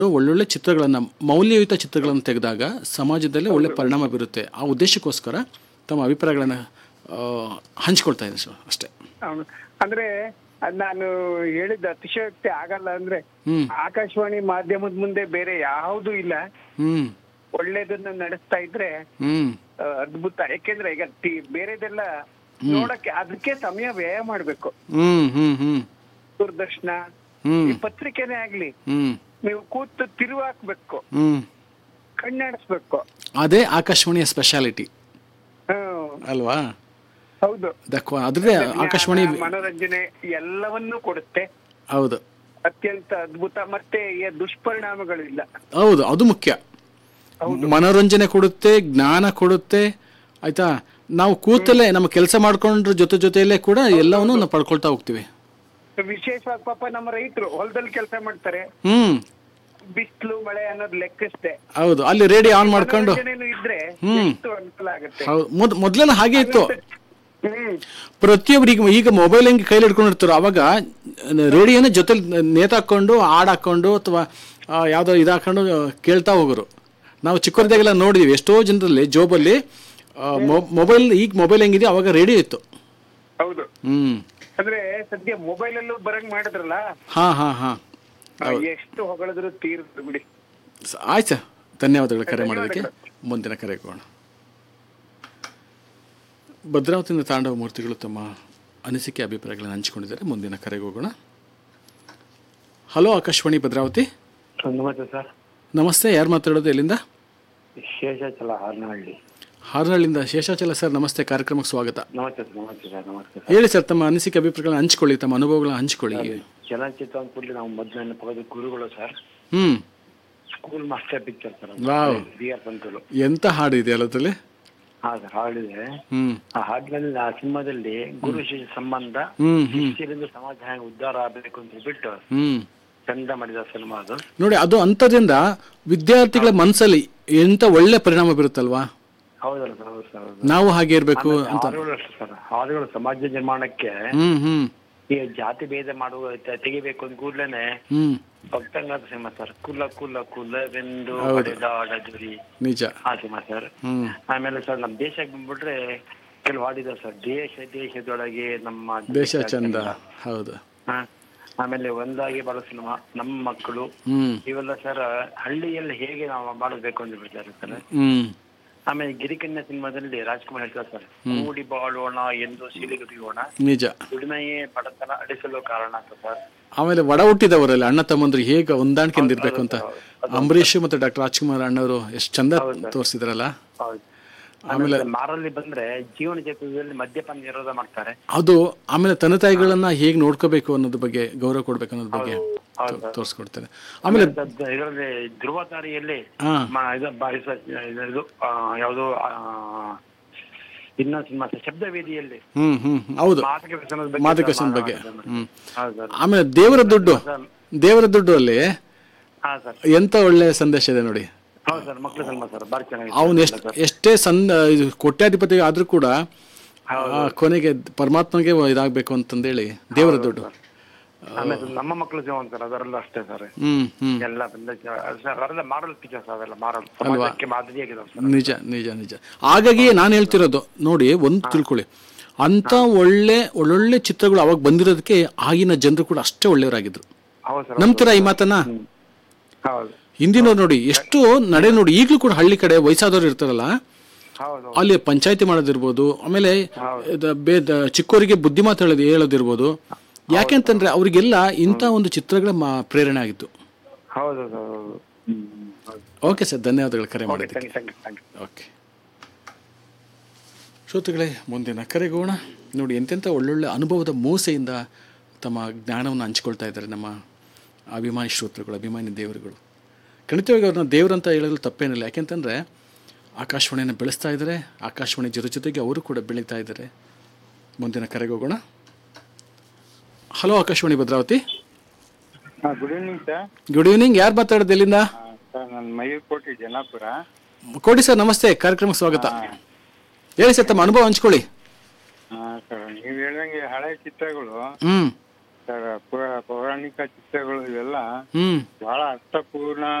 ಒಳ್ಳೊಳ್ಳೆ ಚಿತ್ರಗಳನ್ನು ಮೌಲ್ಯಯುತ ಚಿತ್ರಗಳನ್ನು ತೆಗೆದಾಗ ಸಮಾಜದಲ್ಲಿ ಒಳ್ಳೆ ಪರಿಣಾಮ ಬೀರುತ್ತೆ ಆ ಉದ್ದೇಶಕ್ಕೋಸ್ಕರ ತಮ್ಮ ಅಭಿಪ್ರಾಯಗಳನ್ನು ಹಂಚ್ಕೊಳ್ತಾ ಇದ್ದೀನಿ ಸರ್ ಅಷ್ಟೇ ಹೌದು. ಅಂದ್ರೆ ಅದ್ ನಾನು ಹೇಳಿದ ಅತಿಶಯೋಕ್ತಿ ಆಗಲ್ಲ ಅಂದ್ರೆ ಹ್ಮ್. ಆಕಾಶವಾಣಿ ಮಾಧ್ಯಮದ ಮುಂದೆ ಬೇರೆ ಯಾವುದು ಇಲ್ಲ ಹ್ಞೂ ಒಳ್ಳೇದನ್ನ ನಡೆಸ್ತಾ ಇದ್ರೆ ಹ್ಞೂ ಆ, ಅದ್ಭುತ ಯಾಕೆಂದ್ರೆ ಈಗ ಟಿ- ಬೇರೆದೆಲ್ಲ ನೋಡಕ್ಕೆ ಅದಕ್ಕೆ ಸಮಯ ವ್ಯಯ ಮಾಡ್ಬೇಕು ಹ್ಞೂ ಹ್ಞೂ ಹ್ಞೂ ದೂರದರ್ಶನ ಹ್ಞೂ ಈ ಪತ್ರಿಕೆನೇ ಆಗ್ಲಿ ಹ್ಞೂ ನೀವು ಕೂತು ತಿರುವು ಹಾಕ್ಬೇಕು ಹ್ಞೂ ಕಣ್ಣಾಡಿಸ್ಬೇಕು ಅದೇ ಆಕಾಶವಾಣಿಯ ಸ್ಪೆಷಾಲಿಟಿ ಹ್ಮ್ ಅಲ್ವಾ ಹೌದು ದಕ್ಕ ಅದ್ರದ್ದೇ ಆಕಾಶವಾಣಿ ಜ್ಞಾನ, ಮನೋರಂಜನೆ ಎಲ್ಲವನ್ನೂ ಕೊಡುತ್ತೆ ಹೌದು ಅತ್ಯಂತ ಅದ್ಭುತ ಮತ್ತೆ ಈ ದುಷ್ಪರಿಣಾಮಗಳಿಲ್ಲ ಹೌದು ಅದು ಮುಖ್ಯ ಮನೋರಂಜನೆ ಕೊಡುತ್ತೆ ಜ್ಞಾನ ಕೊಡುತ್ತೆ ಆಯ್ತಾ ನಾವು ಕೂತಲ್ಲೇ ನಮ್ಮ ಕೆಲಸ ಮಾಡ್ಕೊಂಡ್ರ ಜೊತೆ ಜೊತೆಯಲ್ಲೇ ಕೂಡ ಎಲ್ಲವನ್ನೂ ನಾವು ಪಡ್ಕೊಳ್ತಾ ಹೋಗ್ತೀವಿ ವಿಶೇಷವಾಗಿ ಪಾಪ ನಮ್ಮ ರೈತರು ಹೊಲದಲ್ಲಿ ಕೆಲಸ ಮಾಡ್ತಾರೆ ಹ್ಮ್ ಬಿಸಿಲು ಮಳೆ ಅನ್ನೋದು ಲೆಕ್ಕಿಸ್ದೆ ಹೌದು ಅಲ್ಲಿ ರೇಡಿಯೋ ಆನ್ ಮಾಡ್ಕೊಂಡು ಮನೋರಂಜನೆನೂ ಇದ್ರೆ ಎಷ್ಟು ಅನುಕೂಲ ಆಗುತ್ತೆ ಹೌದು ಮೊದ್ ಮೊದ್ಲೆಲ್ಲ ಹಾಗೆ ಇತ್ತು ಹ್ಮ್ ಪ್ರತಿಯೊಬ್ರು ಈಗ ಈಗ ಮೊಬೈಲ್ ಹೆಂಗೆ ಕೈಲಿ ಹಿಡ್ಕೊಂಡಿರ್ತಾರೋ ಅವಾಗ ರೇಡಿಯೋನ ಜೊತೆಲಿ ನೇತಾಕೊಂಡು ಹಾಡ್ ಹಾಕೊಂಡು ಅಥವಾ ಯಾವುದೋ ಇದು ಹಾಕೊಂಡು ಕೇಳ್ತಾ ಹೋಗೋರು ನಾವು ಚಿಕ್ಕವರಿದ್ದಾಗೆಲ್ಲ ನೋಡಿದೀವಿ ಎಷ್ಟೋ ಜನರಲ್ಲಿ ಜೋಬಲ್ಲಿ ಮೊಬೈಲ್ ಈಗ ಮೊಬೈಲ್ ಹೆಂಗಿದೆ ಅವಾಗ ರೇಡಿಯೋ ಇತ್ತು ಹೌದು ಹ್ಮ್ ಅಂದ್ರೆ ಸದ್ಯ ಮೊಬೈಲ್ ಅಲ್ಲೂ ಬರಂಗ್ ಮಾಡಿದ್ರಲ್ಲ ಹಾ ಹಾ ಹಾ ಎಷ್ಟು ಹೊಗಳಿದ್ರು ತೀರ್ದು ಬಿಡಿ ಸ- ಆಯ್ತು ಸರ್ ಧನ್ಯವಾದಗಳು ಕರೆ ಮಾಡೋದಕ್ಕೆ ಮುಂದಿನ ಕರೆ ಕೊಡೋಣ ಭದ್ರಾವತಿಯಿಂದ ತಾಂಡವ ಮೂರ್ತಿಗಳು ತಮ್ಮ ಅನಿಸಿಕೆ ಅಭಿಪ್ರಾಯಗಳನ್ನು ಹಂಚಿಕೊಂಡಿದ್ದಾರೆ ಮುಂದಿನ ಕರೆಗೆ ಹೋಗೋಣ ಹಲೋ ಆಕಾಶವಾಣಿ ಭದ್ರಾವತಿ ನಮಸ್ತೆ ಸರ್ ನಮಸ್ತೆ ಯಾರು ಮಾತಾಡೋದು ಎಲ್ಲಿಂದ ಶೇಷಾಚಲ ಹಾರ್ನಹಳ್ಳಿ ಹಾರ್ನಹಳ್ಳಿಯಿಂದ ಶೇಷಾಚಲ ಸರ್ ನಮಸ್ತೆ ಕಾರ್ಯಕ್ರಮಕ್ಕೆ ಸ್ವಾಗತ ನಮಸ್ತೆ ಸರ್ ನಮಸ್ತೆ ಸರ್ ನಮಸ್ತೆ ಸರ್ ಹೇಳಿ ಸರ್ ತಮ್ಮ ಅನಿಸಿಕೆ ಅಭಿಪ್ರಾಯಗಳನ್ನ ಹಂಚ್ಕೊಳ್ಳಿ ತಮ್ಮ ಅನುಭವಗಳನ್ನ ಹಂಚ್ಕೊಳ್ಳಿ ಚಲನಚಿತ್ರ ಅಂದ್ಕೂಡಲೇ ನಾವು ಮೊದಲು ನೆನಪಾಗೋದು ಗುರುಗಳು ಸರ್ ಹ್ಞೂ school master picture sir wow. B R Panthulu ಎಂಥ ಹಾಡು ಇದೆ ಅಲ್ಲದಲ್ಲಿ ಹಾ ಸರ್ ಹಾಡಿದೆ ಹ್ಞೂ ಆ ಹಾಡಿನಲ್ಲಿ ಆ ಸಿನಿಮಾದಲ್ಲಿ ಗುರು ಶಿಷ್ಯ ಸಂಬಂಧ ಹ್ಞೂ ಹ್ಞೂ ಶಿಷ್ಯರಿಂದ ಸಮಾಜ ಹೆಂಗೆ ಉದ್ಧಾರ ಆಗಬೇಕು ಅಂತ ಹೇಳ್ಬಿಟ್ಟು ಹ್ಞೂ ಚಂದ ಮಾಡಿದ ಸಿನಿಮಾ ಅದು ನೋಡಿ ಅದು ಅಂಥದ್ರಿಂದ ವಿದ್ಯಾರ್ಥಿಗಳ ಮನಸ್ಸಲ್ಲಿ ಎಂಥ ಒಳ್ಳೆ ಪರಿಣಾಮ ಬೀರುತ್ತಲ್ವಾ ಹೌದಲ್ಲ ಸರ್ ಹೌದು ಸರ್ ಹೌದು ನಾವು ಹಾಗೆ ಇರಬೇಕು ಅಂತ ಹಾಡುಗಳು ಅಷ್ಟೇ ಸರ್ ಹಾಡುಗಳು ಸಮಾಜ ನಿರ್ಮಾಣಕ್ಕೆ ಹ್ಮ್ ಹ್ಮ್ ಈ ಜಾತಿ ಭೇದ ಮಾಡುವ ತ- ತೆಗಿಬೇಕು ಅಂದ ಕೂಡ್ಲೇನೆ ಹ್ಮ್ ಭಕ್ತಂಗಾದ ಸಿನಿಮಾ ಸರ್ ಕುಲ ಕುಲ ಕುಲವೆಂದು ಹೌದು. ಹೊಡೆದಾಡದುರಿ ನಿಜ ಆ ಸಿನಿಮಾ ಸರ್ ಹ್ಮ್ ಆಮೇಲೆ ಸರ್ ನಮ್ಮ ದೇಶಕ್ಕೆ ಬಂದ್ಬಿಟ್ರೆ ಕೆಲವು ಹಾಡಿದಾರೆ ಸರ್ ದೇಶ ದೇಶದೊಳಗೆ ನಮ್ಮ ದೇಶ ಚಂದ ಹೌದು ಹಾ. ಆಮೇಲೆ ಒಂದಾಗಿ ಬಾಳೋ ಸಿನಿಮಾ ನಮ್ಮ ಮಕ್ಕಳು ಹ್ಮ್ ಇವೆಲ್ಲ ಸರ್ ಹಳ್ಳಿಯಲ್ಲಿ ಹೇಗೆ ನಾವು ಮಾಡಬೇಕು ಅಂತ ಬಿಡ್ತಾರೆ ಸರ್ ಹ್ಮ್ ಆಮೇಲೆ ಗಿರಿಕನ್ಯ ಸಿನಿಮಾದಲ್ಲಿ ರಾಜ್ಕುಮಾರ್ ಹೇಳ್ತಾರೆ ಸರ್ ಕೂಡಿ ಬಾಳೋಣ ಎಂದು ಸಿಲಿಗುರಿಯೋಣ ನಿಜ ದುಡಿಮೆಯೇ ಬಡತನ ಅಳಿಸಲು ಕಾರಣ ಅಂತ ಸರ್ ಆಮೇಲೆ ಒಡ ಹುಟ್ಟಿದವರಲ್ಲಿ ಅಣ್ಣ ತಮ್ಮಂದ್ರು ಹೇಗೆ ಹೊಂದಾಣಿಕೆಯಿಂದ ಇರ್ಬೇಕು ಅಂತ ಅಂಬರೀಷ್ ಮತ್ತೆ ಡಾಕ್ಟರ್ ರಾಜ್ಕುಮಾರ್ ಅಣ್ಣವರು ಎಷ್ಟು ಚಂದ ತೋರಿಸಿದ್ರಲ್ಲ ಹೌದು ಆಮೇಲೆ ಮಾರಲ್ಲಿ ಬಂದ್ರೆ ಜೀವನ ಜೀವನದಲ್ಲಿ ಮದ್ಯಪಾನ ನಿರೋಧ ಮಾಡ್ತಾರೆ ಅದು ಆಮೇಲೆ ತಂದೆ ತಾಯಿಗಳನ್ನ ಹೇಗೆ ನೋಡ್ಕೋಬೇಕು ಅನ್ನೋದ್ರ ಬಗ್ಗೆ ಗೌರವ ಕೊಡ್ಬೇಕು ಅನ್ನೋದ್ರ ಬಗ್ಗೆ ಹೌದು ಸರ್. ತೋರಿಸ್ಕೊಡ್ತಾರೆ ಆಮೇಲೆ ಇದರಲ್ಲಿ ಧ್ರುವ ತಾರಿಯಲ್ಲಿ ಹಾ ಮ- ಇದು ಬ- ಇದು ಇದು- ಇದು ಆ, ಯಾವುದು ಆ, ಇನ್ನೊಂದು ಸಿನಿಮಾ ಶಬ್ದ ವೇದಿಯಲ್ಲಿ ಹ್ಮ್ ಹ್ಮ್ ಹೌದು ಮಾತುಕ ವ್ಯಸನದ ಬಗ್ಗೆ ಮಾತುಕ ಸರ್ ವ್ಯಸನದ ಬಗ್ಗೆ ಮಾತಾಡ್ತಾರೆ. ಹ್ಮ್ ಹೌದು ಸರ್ ಆಮೇಲೆ ದೇವರ ದುಡ್ಡು ದೇವರ ದುಡ್ಡು ಅಲ್ಲಿ ಹಾ ಸರ್ ಎಂತ ಒಳ್ಳೆ ಸಂದೇಶ ಇದೆ ನೋಡಿ ಹೌದು ಸರ್ ಮಕ್ಕಳು ಸಿನಿಮಾ ಸರ್ ಬಾರಿ ಚೆನ್ನಾಗಿದೆ ಅವನು ಎಷ್ಟು ಎಷ್ಟೇ ಸಣ್ಣ ಇದು ಕೋಟ್ಯಾಧಿಪತಿ ಆದ್ರೂ ಕೂಡ ಆ, ಕೊನೆಗೆ ಪರಮಾತ್ಮಗೆ ಇದಾಗಬೇಕು ಅಂತಂದೇಳಿ ದೇವರ ದುಡ್ಡು ಆಮೇಲೆ ನಮ್ಮ ಮಕ್ಕಳು ಜೀವನ ಸರ್ ಅದರಲ್ಲೂ ಅಷ್ಟೇ ಸರ್ ಹ್ಮ್ ಹ್ಮ್ ಎಲ್ಲ ಬಂದ ಸರ್ ಅದೆಲ್ಲ ಮಾರಲ್ ಪಿಕ್ಚರ್ಸ್ ಅವೆಲ್ಲ ಮಾರಲ್ ಸಮಾಜಕ್ಕೆ ಮಾದರಿಯಾಗಿದೆ ಸರ್ ನಿಜ ನಿಜ ನಿಜ ಹಾಗಾಗಿ ನಾನು ಹೇಳ್ತಿರೋದು ನೋಡಿ ಒಂದು ತಿಳ್ಕೊಳ್ಳಿ ಅಂತ ಒಳ್ಳೆ ಒಳ್ಳೊಳ್ಳೆ ಚಿತ್ರಗಳು ಅವಾಗ ಬಂದಿರೋದಕ್ಕೆ ಆಗಿನ ಜನರು ಕೂಡ ಅಷ್ಟೇ ಒಳ್ಳೆಯವರಾಗಿದ್ರು ಹೌದು ಸರ್ ನಂಬ್ತೀರಾ ಈ ಮಾತನ್ನ ಹೌದು ಹಿಂದಿನವ್ರು ನೋಡಿ ಎಷ್ಟು ನಡೆ ನೋಡಿ ಈಗಲೂ ಕೂಡ ಹಳ್ಳಿ ಕಡೆ ವಯಸ್ಸಾದವ್ರು ಇರ್ತಾರಲ್ಲ ಹೌದು ಅಲ್ಲಿ ಪಂಚಾಯತಿ ಮಾಡೋದಿರ್ಬೋದು ಆಮೇಲೆ ಇದ- ಬೇ- ದ- ಚಿಕ್ಕವರಿಗೆ ಬುದ್ಧಿ ಮಾತು ಹೇಳೋದು ಹೇಳೋದಿರ್ಬೋದು ಯಾಕೆಂತಂದ್ರೆ ಅವರಿಗೆಲ್ಲ ಇಂಥ ಒಂದು ಚಿತ್ರಗಳ ಮಾ- ಪ್ರೇರಣೆ ಆಗಿತ್ತು ಹೌದು ಸರ್ ಹೌದು ಹ್ಮ್ ಹೌದು ಓಕೆ ಸರ್ ಧನ್ಯವಾದಗಳು ಕರೆ ಮಾಡಿದ್ದಕ್ಕೆ thank you thank you thank you okay ಶ್ರೋತೃಗಳೇ ಮುಂದಿನ ಕರೆಗೋಣ ನೋಡಿ ಎಂತೆಂಥ ಒಳ್ಳೊಳ್ಳೆ ಅನುಭವದ ಮೂಸೆಯಿಂದ ತಮ್ಮ ಜ್ಞಾನವನ್ನು ಹಂಚ್ಕೊಳ್ತಾ ಇದ್ದಾರೆ ನಮ್ಮ ಅಭಿಮಾನಿ ಶ್ರೋತೃಗಳು ಅಭಿಮಾನಿ ದೇವರುಗಳು ಖಂಡಿತವಾಗಿ ಅವ್ರನ್ನ ದೇವರಂತ ಹೇಳಲು ತಪ್ಪೇನಿಲ್ಲ ಯಾಕೆಂತಂದರೆ ಆಕಾಶವಾಣಿಯನ್ನು ಬೆಳೆಸ್ತಾ ಇದ್ದಾರೆ ಆಕಾಶವಾಣಿ ಜೊತೆ ಜೊತೆಗೆ ಅವರು ಕೂಡ ಬೆಳೀತಾ ಇದ್ದಾರೆ ಮುಂದಿನ ಕರೆಗೆ ಹೋಗೋಣ hello Akashvani Bhadravati good evening sir good evening ಯಾರು ಮಾತಾಡೋದು ಎಲ್ಲಿಂದ ಸರ್ ನಾನು ಮಯೂರ್ಕೋಟೆ ಜನಾಪುರ ಕೋಟಿ ಸರ್ ನಮಸ್ತೆ ಕಾರ್ಯಕ್ರಮಕ್ಕೆ ಸ್ವಾಗತ ಹೇಳಿ ಸರ್ ತಮ್ಮ ಅನುಭವ ಹಂಚ್ಕೊಳ್ಳಿ ಸರ್ ನೀವು ಹೇಳ್ದಂಗೆ ಹಳೆ ಚಿತ್ರಗಳು ಹ್ಞೂ ಸರ್ ಪುರ- ಪೌರಾಣಿಕ ಚಿತ್ರಗಳು ಇವೆಲ್ಲ ಹ್ಞೂ ಬಹಳ ಅರ್ಥಪೂರ್ಣ